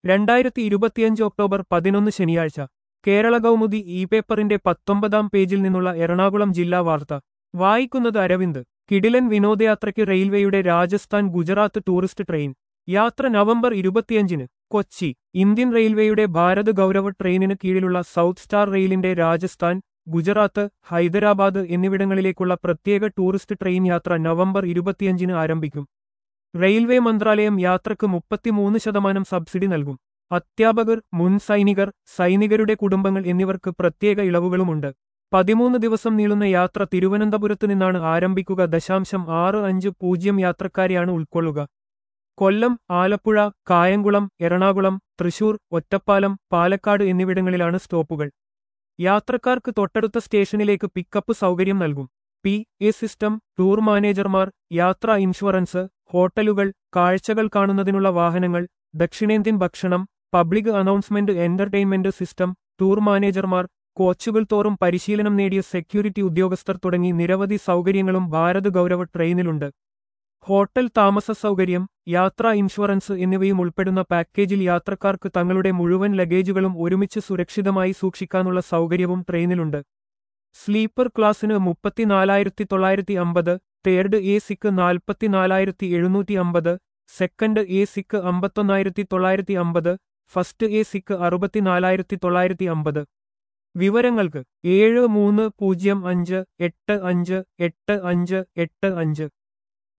രണ്ടായിരത്തി ഇരുപത്തിയഞ്ച് ഒക്ടോബർ പതിനൊന്ന് ശനിയാഴ്ച കേരള കൗമുദി ഇ പേപ്പറിന്റെ പത്തൊമ്പതാം പേജിൽ നിന്നുള്ള എറണാകുളം ജില്ലാ വാർത്ത വായിക്കുന്നത് അരവിന്ദ് കിടിലൻ വിനോദയാത്രയ്ക്ക് റെയിൽവേയുടെ രാജസ്ഥാൻ ഗുജറാത്ത് ടൂറിസ്റ്റ് ട്രെയിൻ യാത്ര നവംബർ ഇരുപത്തിയഞ്ചിന് കൊച്ചി ഇന്ത്യൻ റെയിൽവേയുടെ ഭാരത് ഗൗരവ ട്രെയിനിന് കീഴിലുള്ള സൗത്ത് സ്റ്റാർ റെയിലിന്റെ രാജസ്ഥാൻ ഗുജറാത്ത് ഹൈദരാബാദ് എന്നിവിടങ്ങളിലേക്കുള്ള പ്രത്യേക ടൂറിസ്റ്റ് ട്രെയിൻ യാത്ര നവംബർ ഇരുപത്തിയഞ്ചിന് ആരംഭിക്കും റെയിൽവേ മന്ത്രാലയം യാത്രക്ക് മുപ്പത്തിമൂന്ന് ശതമാനം സബ്സിഡി നൽകും അധ്യാപകർ മുൻ സൈനികർ സൈനികരുടെ കുടുംബങ്ങൾ എന്നിവർക്ക് പ്രത്യേക ഇളവുകളുമുണ്ട് പതിമൂന്ന് ദിവസം നീളുന്ന യാത്ര തിരുവനന്തപുരത്ത് നിന്നാണ് ആരംഭിക്കുക ദശാംശം ആറ് അഞ്ച് പൂജ്യം യാത്രക്കാരെയാണ് ഉൾക്കൊള്ളുക കൊല്ലം ആലപ്പുഴ കായംകുളം എറണാകുളം തൃശൂർ ഒറ്റപ്പാലം പാലക്കാട് എന്നിവിടങ്ങളിലാണ് സ്റ്റോപ്പുകൾ യാത്രക്കാർക്ക് തൊട്ടടുത്ത സ്റ്റേഷനിലേക്ക് പിക്കപ്പ് സൗകര്യം നൽകും പി എ സിസ്റ്റം ടൂർ മാനേജർമാർ യാത്രാ ഇൻഷുറൻസ് ഹോട്ടലുകൾ കാഴ്ചകൾ കാണുന്നതിനുള്ള വാഹനങ്ങൾ ദക്ഷിണേന്ത്യൻ ഭക്ഷണം public announcement entertainment system tour മാനേജർമാർ കോച്ചുകൾ തോറും പരിശീലനം നേടിയ സെക്യൂരിറ്റി ഉദ്യോഗസ്ഥർ തുടങ്ങി നിരവധി സൗകര്യങ്ങളും ഭാരത് ഗൗരവ ട്രെയിനിലുണ്ട് ഹോട്ടൽ താമസ സൗകര്യം യാത്രാ ഇൻഷുറൻസ് എന്നിവയും ഉൾപ്പെടുന്ന പാക്കേജിൽ യാത്രക്കാർക്ക് തങ്ങളുടെ മുഴുവൻ ലഗേജുകളും ഒരുമിച്ച് സുരക്ഷിതമായി സൂക്ഷിക്കാനുള്ള സൗകര്യവും ട്രെയിനിലുണ്ട് സ്ലീപ്പർ ക്ലാസ്സിന് മുപ്പത്തിനാലായിരത്തി തൊള്ളായിരത്തി അമ്പത് തേർഡ് എ സിക്ക് നാൽപ്പത്തിനാലായിരത്തി എഴുന്നൂറ്റി അമ്പത് സെക്കൻഡ് എ സിക്ക് അമ്പത്തൊന്നായിരത്തി തൊള്ളായിരത്തി അമ്പത് ഫസ്റ്റ് എ സിക്ക് അറുപത്തിനാലായിരത്തി തൊള്ളായിരത്തി അമ്പത് വിവരങ്ങൾക്ക് ഏഴ് മൂന്ന് പൂജ്യം അഞ്ച് എട്ട് അഞ്ച് എട്ട് അഞ്ച് എട്ട് അഞ്ച്